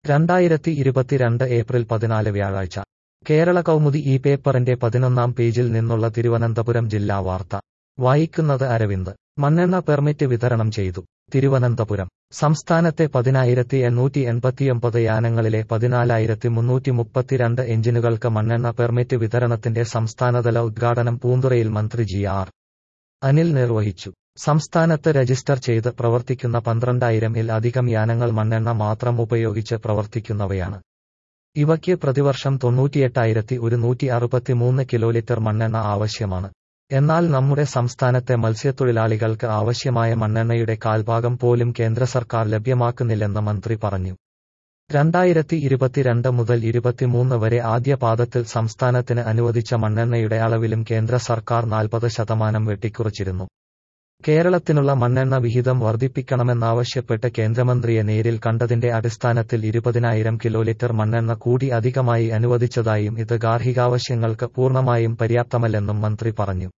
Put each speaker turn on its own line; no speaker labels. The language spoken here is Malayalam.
രണ്ടായിരത്തി ഇരുപത്തിരണ്ട് ഏപ്രിൽ പതിനാല് വ്യാഴാഴ്ച കേരള കൗമുദി ഈ പേപ്പറിന്റെ പതിനൊന്നാം പേജിൽ നിന്നുള്ള തിരുവനന്തപുരം ജില്ലാ വാർത്ത വായിക്കുന്നത് അരവിന്ദ് മണ്ണെണ്ണ പെർമിറ്റ് വിതരണം ചെയ്തു തിരുവനന്തപുരം സംസ്ഥാനത്തെ പതിനായിരത്തി എണ്ണൂറ്റി എൺപത്തിയൊമ്പത് യാനങ്ങളിലെ പതിനാലായിരത്തി മുന്നൂറ്റി മുപ്പത്തിരണ്ട് എഞ്ചിനുകൾക്ക് മണ്ണെണ്ണ പെർമിറ്റ് വിതരണത്തിന്റെ സംസ്ഥാനതല ഉദ്ഘാടനം പൂന്തുറയിൽ മന്ത്രി ജി ആർ അനിൽ നിർവഹിച്ചു സംസ്ഥാനത്ത് രജിസ്റ്റർ ചെയ്ത് പ്രവർത്തിക്കുന്ന പന്ത്രണ്ടായിരം ഇൽ അധികം യാനങ്ങൾ മണ്ണെണ്ണ മാത്രം ഉപയോഗിച്ച് പ്രവർത്തിക്കുന്നവയാണ് ഇവയ്ക്ക് പ്രതിവർഷം തൊണ്ണൂറ്റിയെട്ടായിരത്തി ഒരുന്നൂറ്റി അറുപത്തിമൂന്ന് കിലോലിറ്റർ മണ്ണെണ്ണ ആവശ്യമാണ് എന്നാൽ നമ്മുടെ സംസ്ഥാനത്തെ മത്സ്യത്തൊഴിലാളികൾക്ക് ആവശ്യമായ മണ്ണെണ്ണയുടെ കാൽഭാഗം പോലും കേന്ദ്ര സർക്കാർ ലഭ്യമാക്കുന്നില്ലെന്ന് മന്ത്രി പറഞ്ഞു രണ്ടായിരത്തി ഇരുപത്തിരണ്ട് മുതൽ ഇരുപത്തിമൂന്ന് വരെ ആദ്യ പാദത്തിൽ സംസ്ഥാനത്തിന് അനുവദിച്ച മണ്ണെണ്ണയുടെ അളവിലും കേന്ദ്ര സർക്കാർ നാൽപ്പത് ശതമാനം വെട്ടിക്കുറച്ചിരുന്നു കേരളത്തിനുള്ള മണ്ണെണ്ണ വിഹിതം വർദ്ധിപ്പിക്കണമെന്നാവശ്യപ്പെട്ട് കേന്ദ്രമന്ത്രിയെ നേരിൽ കണ്ടതിന്റെ അടിസ്ഥാനത്തിൽ ഇരുപതിനായിരം കിലോലിറ്റർ മണ്ണെണ്ണ കൂടി അധികമായി അനുവദിച്ചതായും ഇത് ഗാർഹികാവശ്യങ്ങൾക്ക് പൂർണ്ണമായും പര്യാപ്തമല്ലെന്നും മന്ത്രി പറഞ്ഞു